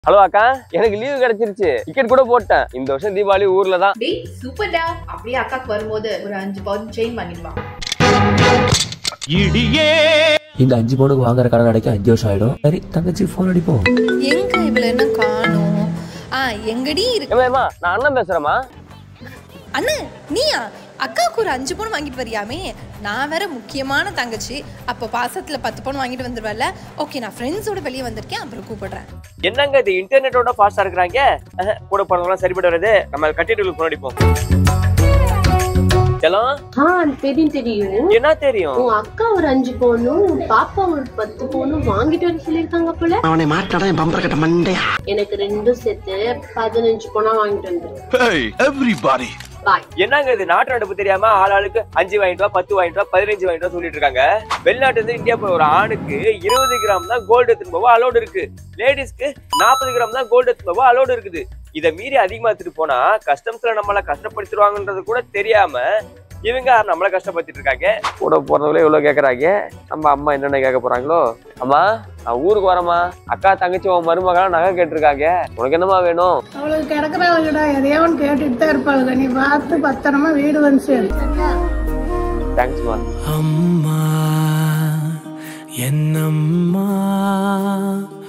Hello அக்கா எனக்கு leave கிடைச்சிருச்சு டிக்கெட் கூட போட்டேன் இந்த வருஷம் தீபாவளி ஊர்ல தான் டேய் சூப்பர்டா அப்படியே அக்காக்கு வரும்போது ஒரு அஞ்சு பவுன் செயின் வாங்கிட்டு வா இந்த அஞ்சு பவுனுக்கு வாங்குற கடன் அடைக்க அஞ்சு வருஷம் ஆயிடும் சரி தங்கச்சி போன் அடிப்போம் எங்க இவள என்ன காணோம் ஆ எங்கடி இருக்கு ஏம்மா, ஏம்மா நான் அண்ணன் பேசுறேம்மா அண்ணே நீயா அக்காவுக்கு ஒரு அஞ்சு பவுன் வாங்கிட்டு வரியாமே நான் வேற முக்கியமான தங்கச்சி அப்போ பாசத்துல பத்து பவுன் வாங்கிட்டு வந்துருவல்ல ஓகே நான் ஃப்ரெண்ட்ஸோட வெளியே வந்திருக்கேன் அப்புறம் கூப்பிடுறேன் என்னங்க இது இன்டர்நெட்டோட ஃபாஸ்டா இருக்கிறாங்க அஹ், கூட போறவங்களாம் சரிப்பட்டு வருது நம்ம கட்டிட்டு போன் அடிப்போம் செல்லம் ஆ தெரியும் தெரியும் என்ன தெரியும் உன் அக்கா ஒரு அஞ்சு பவுனும் உன் பாப்பா ஒரு பத்து பவுனும் வாங்கிட்டு வர சொல்லியிருக்காங்க போல அவனை மாட்டாடா என் பம்பர கட்ட மண்டையா எனக்கு ரெண்டும் சேர்த்து பதினஞ்சு பவுனா வாங்கிட்டு வந்துரு Hey, everybody! பாய் என்னங்க இது நாட்டு நடப்பு தெரியாம ஆள் ஆளுக்கு அஞ்சு வாங்கிட்டு வா பத்து வாங்கிட்டு வா பதினஞ்சு வாங்கிட்டு வா சொல்லிட்டு இருக்காங்க வெளிநாட்டுல இருந்து இந்தியா போற ஒரு ஆணுக்கு இருபது கிராம் தான் கோல்டு எடுத்துட்டு போவா அலோடு இருக்கு லேடிஸ்க்கு நாற்பது கிராம் தான் கோல்டு எடுத்துட்டு போவா அலோடு இருக்குது இதை மீறி அதிகமா எடுத்துட்டு போனா கஸ்டம்ஸ்ல நம்மள கஷ்டப்படுத்திடுவாங்கன்றது கூட தெரியாம இவங்க நம்மள கஷ்டப்படுத்திட்டு இருக்காங்க கூட போறதுல இவ்வளவு கேக்குறாங்க நம்ம அம்மா என்னென்ன கேட்க போறாங்களோ அம்மா நான் ஊருக்கு வரேம்மா அக்கா தங்கச்சி உன் மருமகளாம் நகை கேட்டிருக்காங்க உனக்கு என்னம்மா வேணும் அவளுக்கு கிடக்குறவங்கடா எதையோ ஒன்று கேட்டுட்டு தான் இருப்பாளுங்க நீ பார்த்து பத்திரமா வீடு வந்து சேரு தேங்க்ஸ்மா அம்மா என்னம்மா